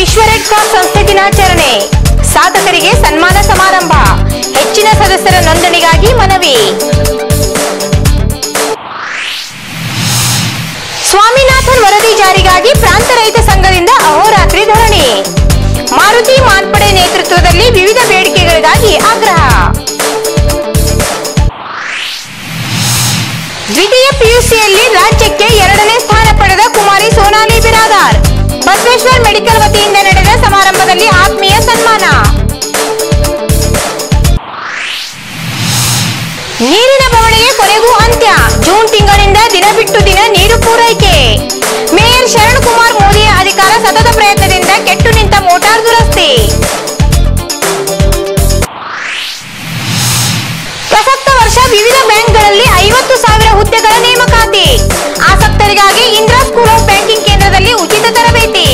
ವಿಶ್ವ red cross ಸಂಸ್ಥೆ ದಿನಾಚರಣೆ ಸಾಧಕರಿಗೆ ಸನ್ಮಾನ ಸಮಾರಂಭ ಹೆಚ್ಚಿನ ಸದಸ್ಯರ ನೋಂದಣಿಗಾಗಿ ಮನವಿ ಸ್ವಾಮಿನಾಥನ್ ವರದಿ ಜಾರಿಗಾಗಿ ಪ್ರಾಂತ ರೈತ ಸಂಘದಿಂದ ಅಹೋರಾತ್ರಿ ಧರಣಿ ಮಾರುತಿ ಮಾನ್ಪಡೆ ನೇತೃತ್ವದಲ್ಲಿ ವಿವಿಧ ಬೇಡಿಕೆಗಳಿಗಾಗಿ ಆಗ್ರಹ ದ್ವಿತೀಯ ಪಿಯುಸಿಯಲ್ಲಿ ರಾಜ್ಯಕ್ಕೆ ಎರಡನೇ ಸ್ಥಾನ ಪಡೆದ ಕುಮಾರಿ ಸೋನಾಲಿ ಬಿರಾದಾರ್ ಬಸವೇಶ್ವರ್ ಮೆಡಿಕಲ್ ವತಿಯಿಂದ ನಡೆದ ಸಮಾರಂಭದಲ್ಲಿ ಆತ್ಮೀಯ ಸನ್ಮಾನ ನೀರಿನ ಬವಣೆಗೆ ಕೊನೆಗೂ ಅಂತ್ಯ ಜೂನ್ ತಿಂಗಳಿಂದ ದಿನ ಬಿಟ್ಟು ದಿನ ನೀರು ಪೂರೈಕೆ ಮೇಯರ್ ಶರಣ್ ಕುಮಾರ್ ಮೋದಿಯ ಅಧಿಕಾರ ಸತತ ಪ್ರಯತ್ನದಿಂದ ಕೆಟ್ಟು ನಿಂತ ಮೋಟಾರ್ ದುರಸ್ತಿ ಪ್ರಸಕ್ತ ವರ್ಷ ವಿವಿಧ ಬ್ಯಾಂಕ್ಗಳಲ್ಲಿ ಐವತ್ತು ಸಾವಿರ ಹುದ್ದೆಗಳ ನೇಮಕಾತಿ ಆಸಕ್ತರಿಗಾಗಿ ಇಂದಿರಾ ಸ್ಕೂಲ್ ಆಫ್ ಬ್ಯಾಂಕಿಂಗ್ ಕೇಂದ್ರದಲ್ಲಿ ಉಚಿತ ತರಬೇತಿ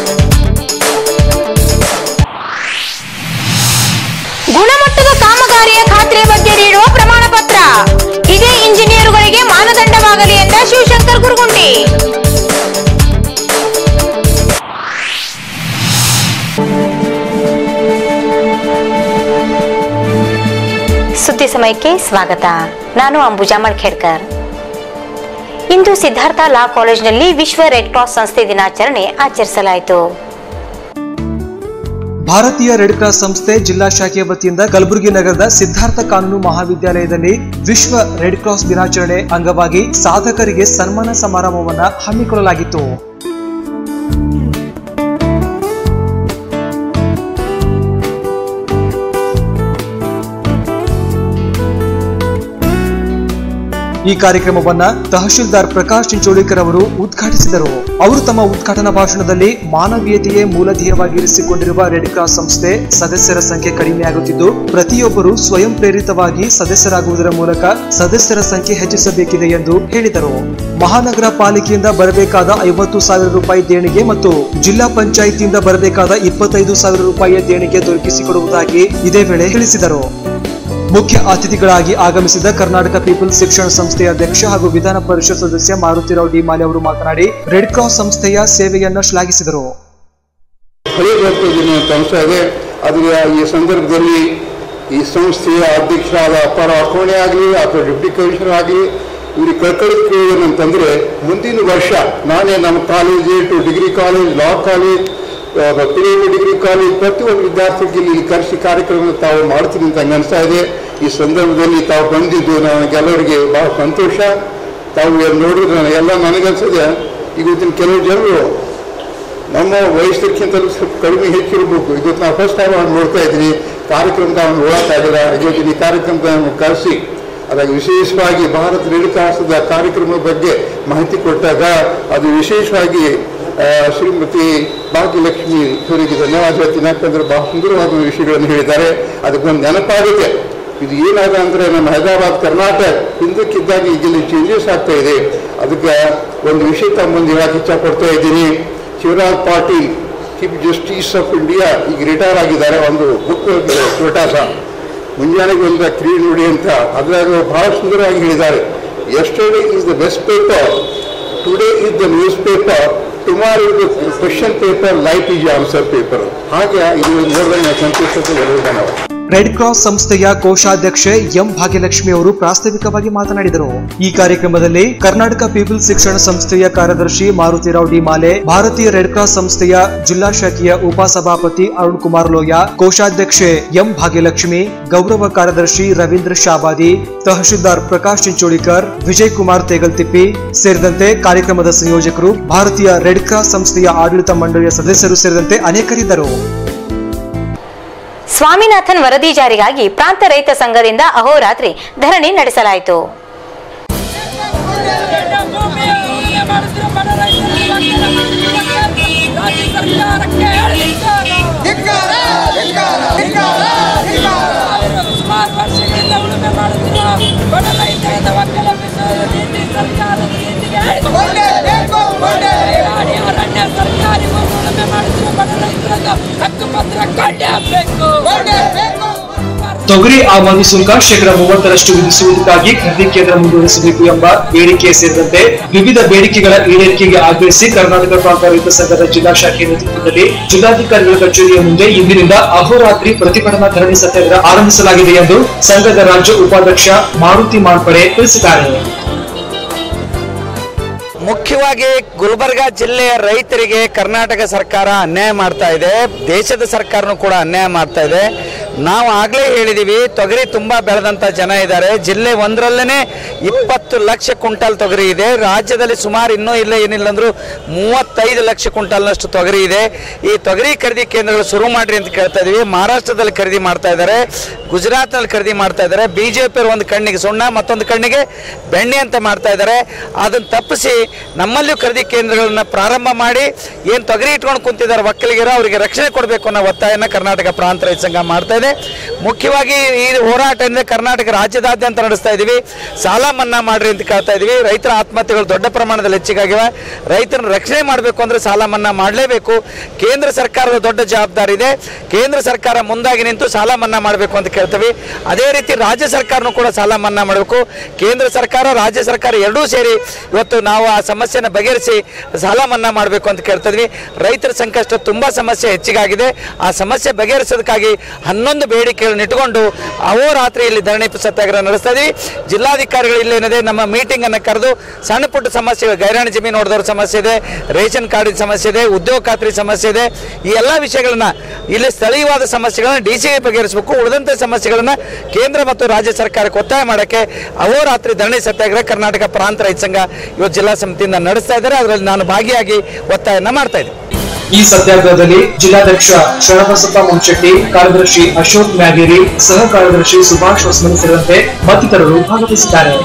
ಗುಣಮಟ್ಟದ ಕಾಮಗಾರಿಯ ಖಾತ್ರಿ ಬಗ್ಗೆ ನೀಡುವ ಪ್ರಮಾಣ ಪತ್ರ ಇದೇ ಇಂಜಿನಿಯರುಗಳಿಗೆ ಮಾನದಂಡವಾಗಲಿ ಎಂದ ಶಿವಶಂಕರ್ ಗುರುಗುಂಡಿ ಸುದ್ದಿ ಸಮಯಕ್ಕೆ ಸ್ವಾಗತ ನಾನು ಅಂಬುಜಾ ಮಳ್ಖೇಡ್ಕರ್ ಇಂದು ಸಿದ್ಧಾರ್ಥ ಲಾ ಕಾಲೇಜಿನಲ್ಲಿ ವಿಶ್ವ ರೆಡ್ ಕ್ರಾಸ್ ಸಂಸ್ಥೆ ದಿನಾಚರಣೆ ಆಚರಿಸಲಾಯಿತು ಭಾರತೀಯ ರೆಡ್ ಕ್ರಾಸ್ ಸಂಸ್ಥೆ ಜಿಲ್ಲಾ ಶಾಖೆಯ ವತಿಯಿಂದ ಕಲಬುರಗಿ ನಗರದ ಸಿದ್ಧಾರ್ಥ ಕಾನೂನು ಮಹಾವಿದ್ಯಾಲಯದಲ್ಲಿ ವಿಶ್ವ ರೆಡ್ ಕ್ರಾಸ್ ದಿನಾಚರಣೆ ಅಂಗವಾಗಿ ಸಾಧಕರಿಗೆ ಸನ್ಮಾನ ಸಮಾರಂಭವನ್ನ ಹಮ್ಮಿಕೊಳ್ಳಲಾಗಿತ್ತು ಈ ಕಾರ್ಯಕ್ರಮವನ್ನ ತಹಶೀಲ್ದಾರ್ ಪ್ರಕಾಶ್ ಚಿಂಚೋಳಿಕರ್ ಅವರು ಉದ್ಘಾಟಿಸಿದರು ಅವರು ತಮ್ಮ ಉದ್ಘಾಟನಾ ಭಾಷಣದಲ್ಲಿ ಮಾನವೀಯತೆಯೇ ಮೂಲಧೇಯವಾಗಿರಿಸಿಕೊಂಡಿರುವ ರೆಡ್ ಕ್ರಾಸ್ ಸಂಸ್ಥೆ ಸದಸ್ಯರ ಸಂಖ್ಯೆ ಕಡಿಮೆಯಾಗುತ್ತಿದ್ದು ಪ್ರತಿಯೊಬ್ಬರು ಸ್ವಯಂ ಪ್ರೇರಿತವಾಗಿ ಸದಸ್ಯರಾಗುವುದರ ಮೂಲಕ ಸದಸ್ಯರ ಸಂಖ್ಯೆ ಹೆಚ್ಚಿಸಬೇಕಿದೆ ಎಂದು ಹೇಳಿದರು ಮಹಾನಗರ ಪಾಲಿಕೆಯಿಂದ ಬರಬೇಕಾದ ಐವತ್ತು ಸಾವಿರ ರೂಪಾಯಿ ದೇಣಿಗೆ ಮತ್ತು ಜಿಲ್ಲಾ ಪಂಚಾಯಿತಿಯಿಂದ ಬರಬೇಕಾದ ಇಪ್ಪತ್ತೈದು ಸಾವಿರ ರೂಪಾಯಿಯ ದೇಣಿಗೆ ದೊರಕಿಸಿಕೊಡುವುದಾಗಿ ಇದೇ ವೇಳೆ ತಿಳಿಸಿದರು ಮುಖ್ಯ ಅತಿಥಿಗಳಾಗಿ ಆಗಮಿಸಿದ ಕರ್ನಾಟಕ ಪೀಪಲ್ಸ್ ಶಿಕ್ಷಣ ಸಂಸ್ಥೆಯ ಅಧ್ಯಕ್ಷ ಹಾಗೂ ವಿಧಾನ ಪರಿಷತ್ ಸದಸ್ಯ ಮಾರುತಿರಾವ್ ಡಿಮಾಲೆ ಅವರು ಮಾತನಾಡಿ ರೆಡ್ ಕ್ರಾಸ್ ಸಂಸ್ಥೆಯ ಸೇವೆಯನ್ನು ಶ್ಲಾಘಿಸಿದರು ಹಳೆ ದಿನ ಅಂತ ಅನಿಸ್ತಾ ಇದೆ ಅದರ ಈ ಸಂದರ್ಭದಲ್ಲಿ ಈ ಸಂಸ್ಥೆಯ ಅಧ್ಯಕ್ಷರಾದ ಅಪ್ಪಾರ ಅಕೋಣೆ ಆಗಲಿ ಅಥವಾ ಡೆಪ್ಟಿ ಕಮಿಷನರ್ ಆಗಲಿ ಇವ್ರಿಗೆ ಕಳ್ಕೊಳ್ಳೋದು ಕೇಳಿದೇನಂತಂದ್ರೆ ಮುಂದಿನ ವರ್ಷ ನಾನೇ ನಮ್ಮ college to degree college law college P degree college ಪ್ರತಿಯೊಂದು ವಿದ್ಯಾರ್ಥಿಗಳಿಗೆ ಇಲ್ಲಿ ಕರೆಸಿ ಕಾರ್ಯಕ್ರಮ ತಾವು ಮಾಡ್ತೀನಿ ಅಂತ ಹಂಗೆ ಅನಿಸ್ತಾ ಇದೆ ಈ ಸಂದರ್ಭದಲ್ಲಿ ತಾವು ಬಂದಿದ್ದು ನನಗೆಲ್ಲರಿಗೆ ಬಹಳ ಸಂತೋಷ ತಾವು ಏನ್ ನೋಡಿದ್ರೆ ಎಲ್ಲ ನನಗನ್ಸದೆ ಇವತ್ತಿನ ಕೆಲವು ಜನರು ನಮ್ಮ ವಯಸ್ಸಕ್ಕಿಂತ ಸ್ವಲ್ಪ ಕಡಿಮೆ ಹೆಚ್ಚಿರಬೇಕು ಇವತ್ತು ನಾವು ಫಸ್ಟ್ ಟೈಮ್ ಅವ್ನು ನೋಡ್ತಾ ಇದ್ದೀನಿ ಕಾರ್ಯಕ್ರಮದ ಅವನು ನೋಡೋಕ್ಕಾಗಲ್ಲ ಇವತ್ತಿನ ಈ ಕಾರ್ಯಕ್ರಮದ ಅವನು ಕರೆಸಿ ಅದಾಗ ವಿಶೇಷವಾಗಿ ಭಾರತ ರೆಡ್ ಕ್ರಾಸ್ದ ಕಾರ್ಯಕ್ರಮದ ಬಗ್ಗೆ ಮಾಹಿತಿ ಕೊಟ್ಟಾಗ ಅದು ವಿಶೇಷವಾಗಿ ಆ, ಶ್ರೀಮತಿ ಭಾಗ್ಯಲಕ್ಷ್ಮಿ ಇವರಿಗೆ ಧನ್ಯವಾದ ಹೇಳ್ತೀನಿ ಯಾಕಂದ್ರೆ ಬಹಳ ಸುಂದರವಾದ ವಿಷಯಗಳನ್ನು ಹೇಳಿದ್ದಾರೆ ಅದಕ್ಕೊಂದು ನೆನಪಾಗುತ್ತೆ ಇದು ಏನಾದ ಅಂದರೆ ನಮ್ಮ ಹೈದರಾಬಾದ್ ಕರ್ನಾಟಕ ಹಿಂದಕ್ಕಿದ್ದಾಗ ಈಗಿನ ಚೇಂಜಸ್ ಆಗ್ತಾ ಇದೆ ಅದಕ್ಕೆ ಒಂದು ವಿಷಯ ತಮ್ಮ ಮುಂದೆ ಹೇಳಕ್ಕೆ ಇಚ್ಛಪಡ್ತಾ ಇದ್ದೀನಿ Shivraj Patil chief justice of India ಈಗ ರಿಟೈರ್ ಆಗಿದ್ದಾರೆ ಒಂದು ಬುಕ್ ಛೋಟಾಸ ಮುಂಜಾನೆಗೆ ಒಂದು ಕ್ರೀಡೆ ನುಡಿ ಅಂತ ಅದ್ರಾಗ ಬಹಳ ಸುಂದರವಾಗಿ ಹೇಳಿದ್ದಾರೆ yesterday is the best paper today is the newspaper tomorrow is the question paper life is answer paper ಹಾಗೆ ಇದು ನೋಡಿದ್ರೆ ಸಂತೋಷತೆ ಒಳ್ಳೆಯದಾನವ ರೆಡ್ ಕ್ರಾಸ್ ಸಂಸ್ಥೆಯ ಕೋಶಾಧ್ಯಕ್ಷೆ ಎಂ ಭಾಗ್ಯಲಕ್ಷ್ಮಿ ಅವರು ಪ್ರಾಸ್ತಾವಿಕವಾಗಿ ಮಾತನಾಡಿದರು ಈ ಕಾರ್ಯಕ್ರಮದಲ್ಲಿ ಕರ್ನಾಟಕ ಪೀಪಲ್ಸ್ ಶಿಕ್ಷಣ ಸಂಸ್ಥೆಯ ಕಾರ್ಯದರ್ಶಿ ಮಾರುತಿರಾವ್ ಡಿ ಮಾಲೆ ಭಾರತೀಯ ರೆಡ್ ಕ್ರಾಸ್ ಸಂಸ್ಥೆಯ ಜಿಲ್ಲಾ ಶಾಖೆಯ ಉಪಸಭಾಪತಿ ಅರುಣ್ ಕುಮಾರ್ ಲೋಯ ಕೋಶಾಧ್ಯಕ್ಷೆ ಎಂ ಭಾಗ್ಯಲಕ್ಷ್ಮಿ ಗೌರವ ಕಾರ್ಯದರ್ಶಿ ರವೀಂದ್ರ ಶಾಬಾದಿ ತಹಶೀಲ್ದಾರ್ ಪ್ರಕಾಶ್ ಚಿಂಚೋಳಿಕರ್ ವಿಜಯ್ ಕುಮಾರ್ ತೇಗಲ್ತಿಪ್ಪಿ ಸೇರಿದಂತೆ ಕಾರ್ಯಕ್ರಮದ ಸಂಯೋಜಕರು ಭಾರತೀಯ ರೆಡ್ ಕ್ರಾಸ್ ಸಂಸ್ಥೆಯ ಆಡಳಿತ ಮಂಡಳಿಯ ಸದಸ್ಯರು ಸೇರಿದಂತೆ ಅನೇಕರಿದ್ದರು ಸ್ವಾಮಿನಾಥನ್ ವರದಿ ಜಾರಿಗಾಗಿ ಪ್ರಾಂತ ರೈತ ಸಂಘದಿಂದ ಅಹೋರಾತ್ರಿ ಧರಣಿ ನಡೆಸಲಾಯಿತು ಸುಮಾರು ವರ್ಷಗಳಿಂದ ಉಳುಮೆ ಮಾಡುತ್ತಿರುವ ಬಡ ರೈತರಿಂದ ಒಕ್ಕಲ ನೀತಿ ಸರ್ಕಾರದ ನೀತಿಗೆ ಅರಣ್ಯ ಅರಣ್ಯ ಸರ್ಕಾರಿ ಭೂಮಿ ಉಳುಮೆ ಮಾಡುತ್ತಿರುವ ಬಡ ರೈತರನ್ನು ಹಕ್ಕುಪತ್ರ ಕೊಂಡೇ ಬೇಕು ತೊಗರಿ ಆಮದು ಸುಂಕ ಶೇಕಡ ಮೂವತ್ತರಷ್ಟು ವಿಧಿಸುವುದಕ್ಕಾಗಿ ಖರೀದಿ ಕೇಂದ್ರ ಮುಂದುವರಿಸಬೇಕು ಎಂಬ ಬೇಡಿಕೆ ಸೇರಿದಂತೆ ವಿವಿಧ ಬೇಡಿಕೆಗಳ ಈಡೇರಿಕೆಗೆ ಆಗ್ರಹಿಸಿ ಕರ್ನಾಟಕ ಪ್ರಾಂತ ರೈತ ಸಂಘದ ಜಿಲ್ಲಾ ಶಾಖೆ ನೇತೃತ್ವದಲ್ಲಿ ಜಿಲ್ಲಾಧಿಕಾರಿಗಳ ಕಚೇರಿಯ ಮುಂದೆ ಇಂದಿನಿಂದ ಅಹೋರಾತ್ರಿ ಪ್ರತಿಭಟನಾ ಧರಣಿ ಸತ್ಯಾಗ್ರಹ ಆರಂಭಿಸಲಾಗಿದೆ ಎಂದು ಸಂಘದ ರಾಜ್ಯ ಉಪಾಧ್ಯಕ್ಷ ಮಾರುತಿ ಮಾರ್ಪಡೆ ತಿಳಿಸಿದ್ದಾರೆ ಮುಖ್ಯವಾಗಿ ಗುಲ್ಬರ್ಗ ಜಿಲ್ಲೆಯ ರೈತರಿಗೆ ಕರ್ನಾಟಕ ಸರ್ಕಾರ ಅನ್ಯಾಯ ಮಾಡ್ತಾ ಇದೆ ದೇಶದ ಸರ್ಕಾರನೂ ಕೂಡ ಅನ್ಯಾಯ ಮಾಡ್ತಾ ಇದೆ ನಾವು ಆಗಲೇ ಹೇಳಿದ್ದೀವಿ ತೊಗರಿ ತುಂಬ ಬೆಳೆದಂಥ ಜನ ಇದ್ದಾರೆ ಜಿಲ್ಲೆ ಒಂದರಲ್ಲೇ ಇಪ್ಪತ್ತು ಲಕ್ಷ ಕ್ವಿಂಟಲ್ ತೊಗರಿ ಇದೆ ರಾಜ್ಯದಲ್ಲಿ ಸುಮಾರು ಇನ್ನೂ ಇಲ್ಲ ಏನಿಲ್ಲ ಅಂದರೂ ಮೂವತ್ತೈದು ಲಕ್ಷ ಕ್ವಿಂಟಲ್ನಷ್ಟು ತೊಗರಿ ಇದೆ ಈ ತೊಗರಿ ಖರೀದಿ ಕೇಂದ್ರಗಳು ಶುರು ಮಾಡ್ರಿ ಅಂತ ಕೇಳ್ತಾ ಇದೀವಿ ಮಹಾರಾಷ್ಟ್ರದಲ್ಲಿ ಖರೀದಿ ಮಾಡ್ತಾ ಇದ್ದಾರೆ ಗುಜರಾತ್ನಲ್ಲಿ ಖರೀದಿ ಮಾಡ್ತಾ ಇದ್ದಾರೆ ಬಿ ಜೆ ಪಿ ಒಂದು ಕಣ್ಣಿಗೆ ಸುಣ್ಣ ಮತ್ತೊಂದು ಕಣ್ಣಿಗೆ ಬೆಣ್ಣೆ ಅಂತ ಮಾಡ್ತಾ ಇದ್ದಾರೆ ಅದನ್ನು ತಪ್ಪಿಸಿ ನಮ್ಮಲ್ಲಿಯೂ ಖರೀದಿ ಕೇಂದ್ರಗಳನ್ನ ಪ್ರಾರಂಭ ಮಾಡಿ ಏನು ತೊಗರಿ ಇಟ್ಕೊಂಡು ಕುಂತಿದ್ದಾರೆ ಒಕ್ಕಲಿಗರು ಅವರಿಗೆ ರಕ್ಷಣೆ ಕೊಡಬೇಕು ಅನ್ನೋ ಒತ್ತಾಯನ ಕರ್ನಾಟಕ ಪ್ರಾಂತ ರೈತ ಸಂಘ ಮಾಡ್ತಾ ಇದೆ ಮುಖ್ಯವಾಗಿ ಈ ಹೋರಾಟದಿಂದ ಕರ್ನಾಟಕ ರಾಜ್ಯದಾದ್ಯಂತ ನಡೆಸ್ತಾ ಇದ್ದೀವಿ ಸಾಲ ಮನ್ನಾ ಮಾಡ್ರಿ ಅಂತ ಕೇಳ್ತಾ ಇದೀವಿ ರೈತರ ಆತ್ಮಹತ್ಯೆಗಳು ದೊಡ್ಡ ಪ್ರಮಾಣದಲ್ಲಿ ಹೆಚ್ಚಿಗಾಗಿವೆ ರೈತರನ್ನ ರಕ್ಷಣೆ ಮಾಡಬೇಕು ಅಂದ್ರೆ ಸಾಲ ಮನ್ನಾ ಮಾಡಲೇಬೇಕು ಕೇಂದ್ರ ಸರ್ಕಾರದ ದೊಡ್ಡ ಜವಾಬ್ದಾರಿ ಇದೆ ಕೇಂದ್ರ ಸರ್ಕಾರ ಮುಂದಾಗಿ ನಿಂತು ಸಾಲ ಮನ್ನಾ ಮಾಡಬೇಕು ಅಂತ ಕೇಳ್ತೀವಿ ಅದೇ ರೀತಿ ರಾಜ್ಯ ಸರ್ಕಾರನೂ ಕೂಡ ಸಾಲ ಮನ್ನಾ ಮಾಡಬೇಕು ಕೇಂದ್ರ ಸರ್ಕಾರ ರಾಜ್ಯ ಸರ್ಕಾರ ಎರಡೂ ಸೇರಿ ಇವತ್ತು ನಾವು ಆ ಸಮಸ್ಯೆನ ಬಗೆಹರಿಸಿ ಸಾಲ ಮನ್ನಾ ಮಾಡಬೇಕು ಅಂತ ಕೇಳ್ತಾ ಇದ್ವಿ ರೈತರ ಸಂಕಷ್ಟ ತುಂಬಾ ಸಮಸ್ಯೆ ಹೆಚ್ಚಿಗಾಗಿದೆ ಆ ಸಮಸ್ಯೆ ಬಗೆಹರಿಸೋದಕ್ಕಾಗಿ ಹನ್ನೊಂದು ಬೇಡಿಕೆಗಳನ್ನು ಇಟ್ಟುಕೊಂಡು ಅಹೋರಾತ್ರಿ ಇಲ್ಲಿ ಧರಣಿ ಸತ್ಯಾಗ್ರಹ ನಡೆಸ್ತಾ ಇದೀವಿ ಜಿಲ್ಲಾಧಿಕಾರಿಗಳು ಇಲ್ಲೇನಿದೆ ನಮ್ಮ ಮೀಟಿಂಗ್ ಅನ್ನು ಕರೆದು ಸಣ್ಣ ಪುಟ್ಟ ಸಮಸ್ಯೆ ಗೈರಾಣಿ ಜಮೀನು ಹೊಡೆದವ್ರ ಸಮಸ್ಯೆ ಇದೆ ರೇಷನ್ ಕಾರ್ಡಿನ ಸಮಸ್ಯೆ ಇದೆ ಉದ್ಯೋಗ ಖಾತ್ರಿ ಸಮಸ್ಯೆ ಇದೆ ಈ ಎಲ್ಲ ವಿಷಯಗಳನ್ನ ಇಲ್ಲಿ ಸ್ಥಳೀಯವಾದ ಸಮಸ್ಯೆಗಳನ್ನ ಡಿ ಸಿ ಬಗೆಹರಿಸಬೇಕು ಉಳಿದಂತೆ ಸಮಸ್ಯೆಗಳನ್ನ ಕೇಂದ್ರ ಮತ್ತು ರಾಜ್ಯ ಸರ್ಕಾರಕ್ಕೆ ಒತ್ತಾಯ ಮಾಡೋಕ್ಕೆ ಅಹೋರಾತ್ರಿ ಧರಣಿ ಸತ್ಯಾಗ್ರಹ ಕರ್ನಾಟಕ ಪ್ರಾಂತ ರೈತ ಸಂಘ ಇವತ್ತು ಜಿಲ್ಲಾ ಸಮಿತಿಯಿಂದ ನಡೆಸ್ತಾ ಇದ್ದಾರೆ ಅದರಲ್ಲಿ ನಾನು ಭಾಗಿಯಾಗಿ ಒತ್ತಾಯನ ಮಾಡ್ತಾ ಇದ್ದೀನಿ ಈ ಸತ್ಯಾಗ್ರಹದಲ್ಲಿ ಜಿಲ್ಲಾಧ್ಯಕ್ಷ ಶರಣಬಸಪ್ಪ ಮುಂಚೆಟ್ಟಿ ಕಾರ್ಯದರ್ಶಿ ಅಶೋಕ್ ಮ್ಯಾಗೇರಿ ಸಹ ಕಾರ್ಯದರ್ಶಿ ಸುಭಾಷ್ ಹೊಸಮನಿ ಸೇರಿದಂತೆ ಮತ್ತಿತರರು ಭಾಗವಹಿಸಿದ್ದಾರೆ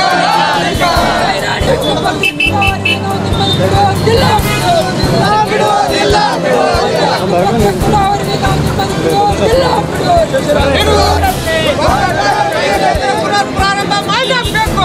ಪ್ರಾರಂಭ ಮಾಡಬೇಕು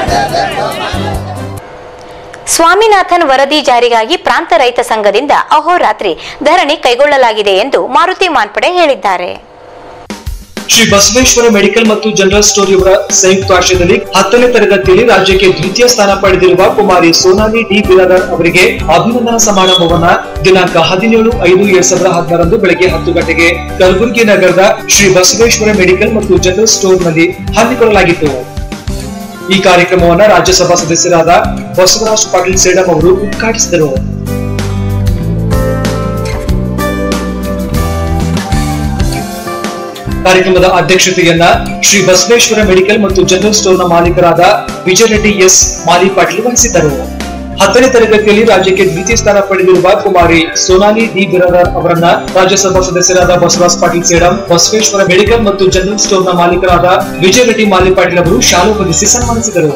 ಸ್ವಾಮಿನಾಥನ್ ವರದಿ ಜಾರಿಗಾಗಿ ಪ್ರಾಂತ ರೈತ ಸಂಘದಿಂದ ಅಹೋರಾತ್ರಿ ಧರಣಿ ಕೈಗೊಳ್ಳಲಾಗಿದೆ ಎಂದು ಮಾರುತಿ ಮಾನ್ಪಡೆ ಹೇಳಿದ್ದಾರೆ ಶ್ರೀ ಬಸವೇಶ್ವರ ಮೆಡಿಕಲ್ ಮತ್ತು ಜನರಲ್ ಸ್ಟೋರ್ ಇವರ ಸಂಯುಕ್ತ ಆಶ್ರಯದಲ್ಲಿ ಹತ್ತನೇ ತರಗತಿಯಲ್ಲಿ ರಾಜ್ಯಕ್ಕೆ ದ್ವಿತೀಯ ಸ್ಥಾನ ಪಡೆದಿರುವ ಕುಮಾರಿ ಸೋನಾಲಿ ಡಿ ಬಿರಾದರ್ ಅವರಿಗೆ ಅಭಿನಂದನಾ ಸಮಾರಂಭವನ್ನ ದಿನಾಂಕ ಹದಿನೇಳು ಐದು ಎರಡ್ ಸಾವಿರದ ಹದಿನಾರಂದು ಬೆಳಗ್ಗೆ ಹತ್ತು ಗಂಟೆಗೆ ಕಲಬುರಗಿ ನಗರದ ಶ್ರೀ ಬಸವೇಶ್ವರ ಮೆಡಿಕಲ್ ಮತ್ತು ಜನರಲ್ ಸ್ಟೋರ್ ನಲ್ಲಿ ಹಮ್ಮಿಕೊಳ್ಳಲಾಗಿತ್ತು ಈ ಕಾರ್ಯಕ್ರಮವನ್ನ ರಾಜ್ಯಸಭಾ ಸದಸ್ಯರಾದ ಬಸವರಾಜ್ ಪಾಟೀಲ್ ಸೇಡಂ ಅವರು ಉದ್ಘಾಟಿಸಿದರು ಕಾರ್ಯಕ್ರಮದ ಅಧ್ಯಕ್ಷತೆಯನ್ನ ಶ್ರೀ ಬಸವೇಶ್ವರ ಮೆಡಿಕಲ್ ಮತ್ತು ಜನರಲ್ ಸ್ಟೋರ್ನ ಮಾಲೀಕರಾದ ವಿಜಯ ರೆಡ್ಡಿ ಎಸ್ ಮಾಲಿ ಪಾಟೀಲ್ ವಹಿಸಿದ್ದರು ಹತ್ತನೇ ತರಗತಿಯಲ್ಲಿ ರಾಜ್ಯಕ್ಕೆ ದ್ವಿತೀಯ ಸ್ಥಾನ ಪಡೆದಿರುವ ಕುಮಾರಿ ಸೋನಾಲಿ ಡಿ ಬಿರಾದಾರ್ ಅವರನ್ನ ರಾಜ್ಯಸಭಾ ಸದಸ್ಯರಾದ ಬಸವರಾಜ್ ಪಾಟೀಲ್ ಸೇಡಂ ಬಸವೇಶ್ವರ ಮೆಡಿಕಲ್ ಮತ್ತು ಜನರಲ್ ಸ್ಟೋರ್ನ ಮಾಲೀಕರಾದ ವಿಜಯ ರೆಡ್ಡಿ ಮಾಲಿ ಪಾಟೀಲ್ ಅವರು ಶಾಲು ಹೊದಿಸಿ ಸನ್ಮಾನಿಸಿದರು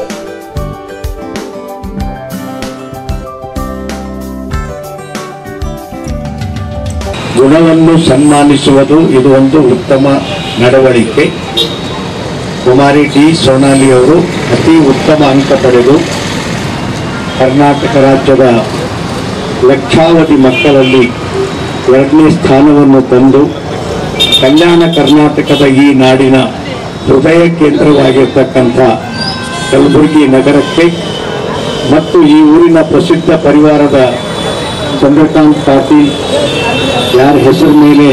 ಗುಣವನ್ನು ಸನ್ಮಾನಿಸುವುದು ಇದು ಒಂದು ಉತ್ತಮ ನಡವಳಿಕೆ ಕುಮಾರಿ ಡಿ ಸೋನಾಲಿ ಅವರು ಅತಿ ಉತ್ತಮ ಅಂಕ ಪಡೆದು ಕರ್ನಾಟಕ ರಾಜ್ಯದ ಲಕ್ಷಾವಧಿ ಮಕ್ಕಳಲ್ಲಿ ಎರಡನೇ ಸ್ಥಾನವನ್ನು ತಂದು ಕಲ್ಯಾಣ ಕರ್ನಾಟಕದ ಈ ನಾಡಿನ ಹೃದಯ ಕೇಂದ್ರವಾಗಿರ್ತಕ್ಕಂಥ ಕಲಬುರಗಿ ನಗರಕ್ಕೆ ಮತ್ತು ಈ ಊರಿನ ಪ್ರಸಿದ್ಧ ಪರಿವಾರದ ಚಂದ್ರಕಾಂತ್ ಪಾಟೀಲ್ ಯಾರ ಹೆಸರು ಮೇಲೆ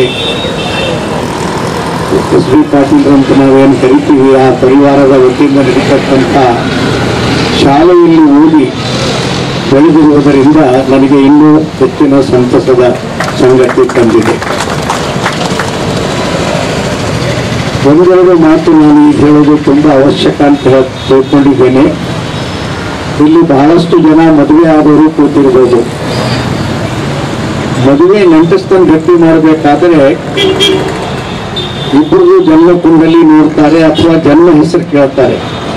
ಎಸ್ ಬಿ ಪಾಟೀಲ್ ಅಂತ ನಾವೇನು ಕರಿತೀವಿ ಆ ಪರಿವಾರದ ವತಿಯಿಂದ ನಡೀತಕ್ಕಂಥ ಶಾಲೆಯಲ್ಲಿ ಓದಿ ಬೆಳೆದಿರುವುದರಿಂದ ನನಗೆ ಇನ್ನೂ ಹೆಚ್ಚಿನ ಸಂತಸದ ಸಂಗತಿ ತಂದಿದೆ ಒಂದೆರಡು ಮಾತು ನಾನು ಈಗ ಹೇಳೋದು ತುಂಬ ಅವಶ್ಯಕ ಅಂತ ಹೇಳ- ತಿಳ್ಕೊಂಡಿದ್ದೇನೆ ಇಲ್ಲಿ ಬಹಳಷ್ಟು ಜನ ಮದುವೆ ಆದವರು ಕೂತಿರ್ಬೋದು ಮದುವೆ ನೆಂಟಸ್ತನ ಗಟ್ಟಿ ಮಾಡಬೇಕಾದ್ರೆ ಇಬ್ಬರಿಗೂ ಜನ್ಮ ಕುಂಡಲಿ ನೋಡ್ತಾರೆ ಅಥವಾ ಜನ್ಮ ಹೆಸರು ಕೇಳ್ತಾರೆ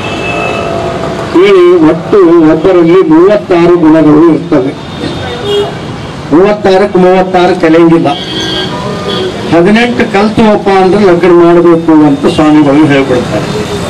ಕೇಳಿ ಒಟ್ಟು ಒಬ್ಬರಲ್ಲಿ ಮೂವತ್ತಾರು ಗುಣಗಳು ಇರ್ತವೆ ಮೂವತ್ತಾರಕ್ಕೆ ಮೂವತ್ತಾರು ಕಲಿಯಂಗಿಲ್ಲ ಹದಿನೆಂಟು ಕಲ್ತುವಪ್ಪ ಅಂದ್ರೆ ಲಗ್ನ ಮಾಡಬೇಕು ಅಂತ ಸ್ವಾಮಿಗಳು ಹೇಳ್ಬಿಡ್ತಾರೆ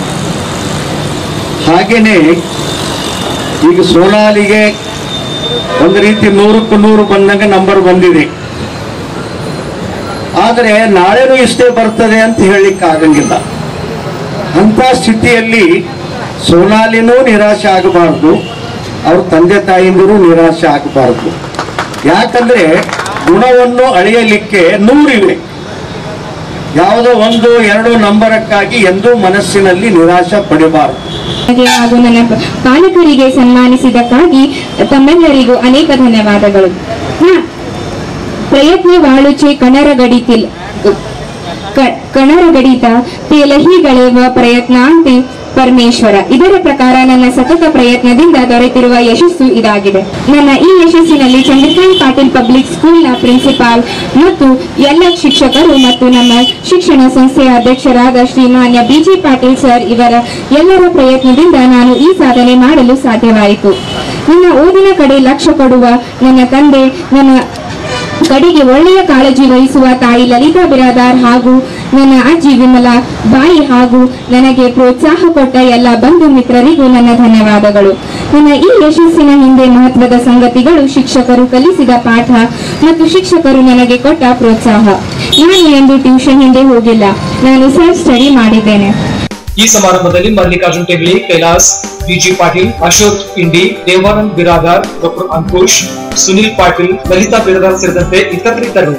ಹಾಗೇನೆ ಈಗ ಸೋನಾಲಿಗೆ ಒಂದು ರೀತಿ ನೂರಕ್ಕೂ ನೂರು ಬಂದಂಗೆ ನಂಬರ್ ಬಂದಿದೆ ಆದರೆ ನಾಳೆನೂ ಇಷ್ಟೇ ಬರ್ತದೆ ಅಂತ ಹೇಳಲಿಕ್ಕೆ ಆಗಂಗಿಲ್ಲ ಅಂಥ ಸ್ಥಿತಿಯಲ್ಲಿ ಸೋನಾಲಿನೂ ನಿರಾಶೆ ಆಗಬಾರ್ದು ಅವ್ರ ತಂದೆ ತಾಯಿಂದರೂ ನಿರಾಶೆ ಆಗಬಾರ್ದು ಯಾಕಂದ್ರೆ ಗುಣವನ್ನು ಅಳೆಯಲಿಕ್ಕೆ ನೂರಿವೆ ಯಾವುದೋ ಒಂದು ಎರಡು ನಂಬರಕ್ಕಾಗಿ ಎಂದೂ ಮನಸ್ಸಿನಲ್ಲಿ ನಿರಾಶೆ ಪಡೆಯಬಾರದು ನನಗೆ ಹಾಗೂ ನನ್ನ ಪ- ಪಾಲಕರಿಗೆ ಸನ್ಮಾನಿಸಿದ್ದಕ್ಕಾಗಿ ತಮ್ಮೆಲ್ಲರಿಗೂ ಅನೇಕ ಧನ್ಯವಾದಗಳು ಹಾ, ಪ್ರಯತ್ನ ವಾಳುಚೆ ಕಣರಗಡಿತಿಲ್ ಕ- ಕಣರಗಡಿತ ತೇಲಹಿಗಳೆವ ಪ್ರಯತ್ನಾಂತೆ ಪರಮೇಶ್ವರ ಇದರ ಪ್ರಕಾರ ನನ್ನ ಸತತ ಪ್ರಯತ್ನದಿಂದ ದೊರೆತಿರುವ ಯಶಸ್ಸು ಇದಾಗಿದೆ ನನ್ನ ಈ ಯಶಸ್ಸಿನಲ್ಲಿ ಚಂದ್ರಕಾಂತ್ ಪಾಟೀಲ್ ಪಬ್ಲಿಕ್ ಸ್ಕೂಲ್ನ ಪ್ರಿನ್ಸಿಪಾಲ್ ಮತ್ತು ಎಲ್ಲ ಶಿಕ್ಷಕರು ಮತ್ತು ನಮ್ಮ ಶಿಕ್ಷಣ ಸಂಸ್ಥೆಯ ಅಧ್ಯಕ್ಷರಾದ ಶ್ರೀಮಾನ್ಯ ಬಿಜಿ ಪಾಟೀಲ್ ಸರ್ ಇವರ ಎಲ್ಲರ ಪ್ರಯತ್ನದಿಂದ ನಾನು ಈ ಸಾಧನೆ ಮಾಡಲು ಸಾಧ್ಯವಾಯಿತು ನನ್ನ ಓದಿನ ಕಡೆ ಲಕ್ಷ್ಯ ಕೊಡುವ ನನ್ನ ತಂದೆ ನನ್ನ ಕಡೆಗೆ ಒಳ್ಳೆಯ ಕಾಳಜಿ ವಹಿಸುವ ತಾಯಿ ಲಲಿತಾ ಬಿರಾದಾರ್ ಹಾಗೂ ನನ್ನ ಅಜ್ಜಿ ವಿಮಲಾ ಬಾಯಿ ಹಾಗೂ ನನಗೆ ಪ್ರೋತ್ಸಾಹ ಕೊಟ್ಟ ಎಲ್ಲ ಬಂಧು ಮಿತ್ರರಿಗೂ ನನ್ನ ಧನ್ಯವಾದಗಳು ನನ್ನ ಈ ಯಶಸ್ಸಿನ ಹಿಂದೆ ಮಹತ್ವದ ಸಂಗತಿಗಳು ಶಿಕ್ಷಕರು ಕಲಿಸಿದ ಪಾಠ ಮತ್ತು ಶಿಕ್ಷಕರು ನನಗೆ ಕೊಟ್ಟ ಪ್ರೋತ್ಸಾಹ ನಾನು ಎಂದು ಟ್ಯೂಷನ್ ಹಿಂದೆ ಹೋಗಿಲ್ಲ ನಾನು ಸೆಲ್ಫ್ ಸ್ಟಡಿ ಮಾಡಿದ್ದೇನೆ ಈ ಸಮಾರಂಭದಲ್ಲಿ ಮಲ್ಲಿಕಾರ್ಜುನ್ ಟೆಗ್ಲಿ ಕೈಲಾಸ್ ಬಿಜಿ ಪಾಟೀಲ್ ಅಶೋಕ್ ಇಂಡಿ ದೇವಾನಂದ್ ಬಿರಾದಾರ್ ಡಾಕ್ಟರ್ ಅಂಕುಶ್ ಸುನಿಲ್ ಪಾಟೀಲ್ ಲಲಿತಾ ಬಿರಾದಾರ್ ಸೇರಿದಂತೆ ಇತರರಿದ್ದರು